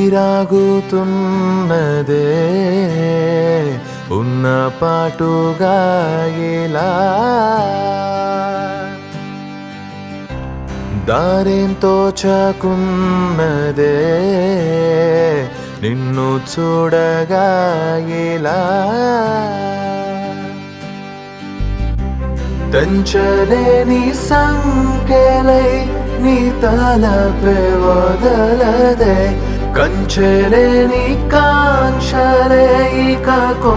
ఊపిరాగుతున్నదే ఉన్న పాటుగా ఇలా దారేంతో చాకున్నదే నిన్ను చూడగా ఇలా తంచలేని సంఖ్యలై నీ తలపే వదలదే కంచెలేని కాంక్షలే ఇక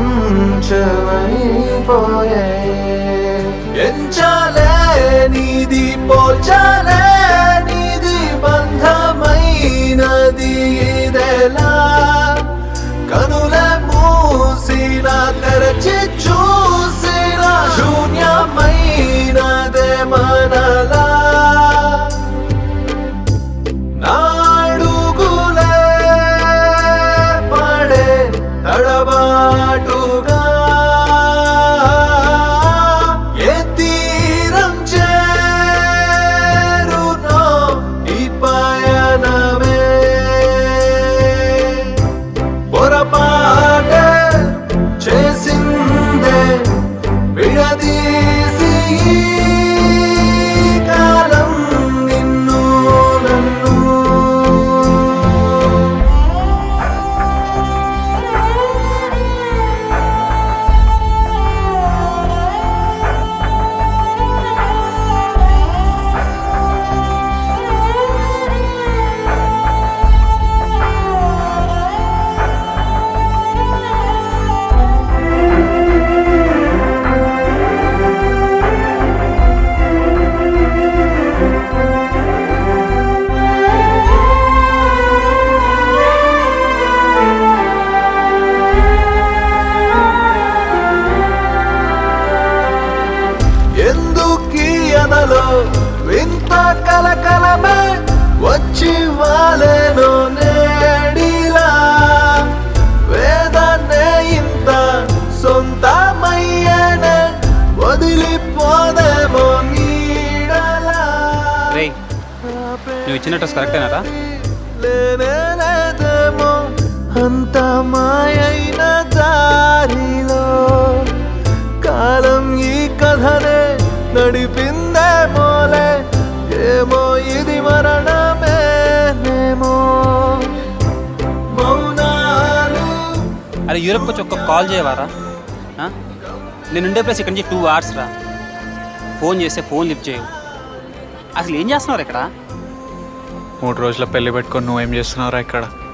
కొంచెమైపోయే ఎంచాలే నీది పోల్చాలే నీది బంధమైనది ఇదెలా కనుల మూసిన తెరచి చూసిన శూన్యమైనదే మనలా నాడుగులే పడే తడబాటుగా ఏ తీరం చేరునో ఈ పయనమే పొరపాటే చేసిందే విడదీసి ఈ కాలం నిన్ను నన్ను ఎందుకీ అనలో వింత కలకలమే వచ్చి వాలేను నేడిలా వేదాన్నే ఇంత సొంతమయ్యేనే వదిలిపోదేమో నీడలా రేయ్ నువ్వు ఇచ్చిన డ్రెస్ కరెక్టేనారా లేనే లేదేమో అంత మాయైన దారిలో కాలం ఈ కథనే నడిపిందేమోలే ఏమో ఇది మరణమేనేమో మౌనాలు అరే యూరప్ వచ్చి ఒక్క కాల్ చేయవారా ఆ? నేను ఉండే ప్లేస్ ఇక్కడి నుంచి టూ అవర్స్ రా ఫోన్ చేస్తే ఫోన్ లిఫ్ట్ చేయవు అసలు ఏం చేస్తున్నారు ఇక్కడ మూడు రోజుల పెళ్లి పెట్టుకొని నువ్వేం చేస్తున్నావురా ఇక్కడ